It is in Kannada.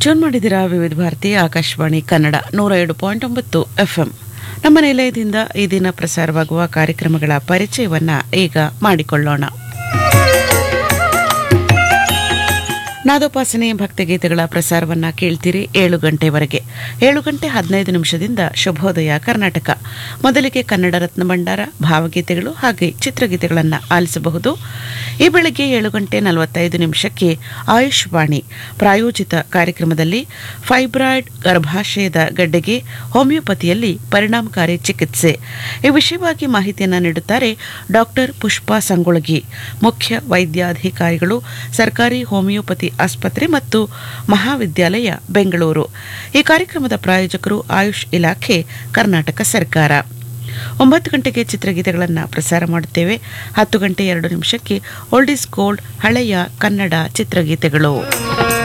ಟ್ಯೂನ್ ಮಾಡಿದಿರಾ ವಿವಿಧ ಭಾರತಿ ಆಕಾಶವಾಣಿ ಕನ್ನಡ ನೂರ ಏಳು ಪಾಯಿಂಟ್ ಒಂಬತ್ತು ಎಫ್ಎಂ ನಮ್ಮ ನಿಲಯದಿಂದ ಈ ದಿನ ಪ್ರಸಾರವಾಗುವ ಕಾರ್ಯಕ್ರಮಗಳ ಪರಿಚಯವನ್ನ ಈಗ ಮಾಡಿಕೊಳ್ಳೋಣ ನಾದೋಪಾಸನೆ ಭಕ್ತಿಗೀತೆಗಳ ಪ್ರಸಾರವನ್ನ ಕೇಳ್ತೀರಿ ಏಳು ಗಂಟೆವರೆಗೆ ಏಳು ಗಂಟೆ ಹದಿನೈದು ನಿಮಿಷದಿಂದ ಶುಭೋದಯ ಕರ್ನಾಟಕ ಮೊದಲಿಗೆ ಕನ್ನಡ ರತ್ನ ಭಂಡಾರ ಭಾವಗೀತೆಗಳು ಹಾಗೆ ಚಿತ್ರಗೀತೆಗಳನ್ನು ಆಲಿಸಬಹುದು ಈ ಬೆಳಗ್ಗೆ ಏಳು ಗಂಟೆ ನಲವತ್ತೈದು ನಿಮಿಷಕ್ಕೆ ಆಯುಷ್ ವಾಣಿ ಪ್ರಾಯೋಜಿತ ಕಾರ್ಯಕ್ರಮದಲ್ಲಿ ಫೈಬ್ರಾಯ್ಡ್ ಗರ್ಭಾಶಯದ ಗಡ್ಡೆಗೆ ಹೋಮಿಯೋಪತಿಯಲ್ಲಿ ಪರಿಣಾಮಕಾರಿ ಚಿಕಿತ್ಸೆ ಈ ವಿಷಯವಾಗಿ ಮಾಹಿತಿಯನ್ನು ನೀಡುತ್ತಾರೆ ಡಾಕ್ಟರ್ ಪುಷ್ಪಾ ಸಂಗೊಳಗಿ ಮುಖ್ಯ ವೈದ್ಯಾಧಿಕಾರಿಗಳು ಸರ್ಕಾರಿ ಹೋಮಿಯೋಪತಿ ಆಸ್ಪತ್ರೆ ಮತ್ತು ಮಹಾವಿದ್ಯಾಲಯ ಬೆಂಗಳೂರು ಈ ಕಾರ್ಯಕ್ರಮದ ಪ್ರಾಯೋಜಕರು ಆಯುಷ್ ಇಲಾಖೆ ಕರ್ನಾಟಕ ಸರ್ಕಾರ ಒಂಬತ್ತು ಗಂಟೆಗೆ ಚಿತ್ರಗೀತೆಗಳನ್ನು ಪ್ರಸಾರ ಮಾಡುತ್ತೇವೆ ಹತ್ತು ಗಂಟೆ ಎರಡು ನಿಮಿಷಕ್ಕೆ ಓಲ್ಡ್ ಇಸ್ ಗೋಲ್ಡ್ ಹಳೆಯ ಕನ್ನಡ ಚಿತ್ರಗೀತೆಗಳು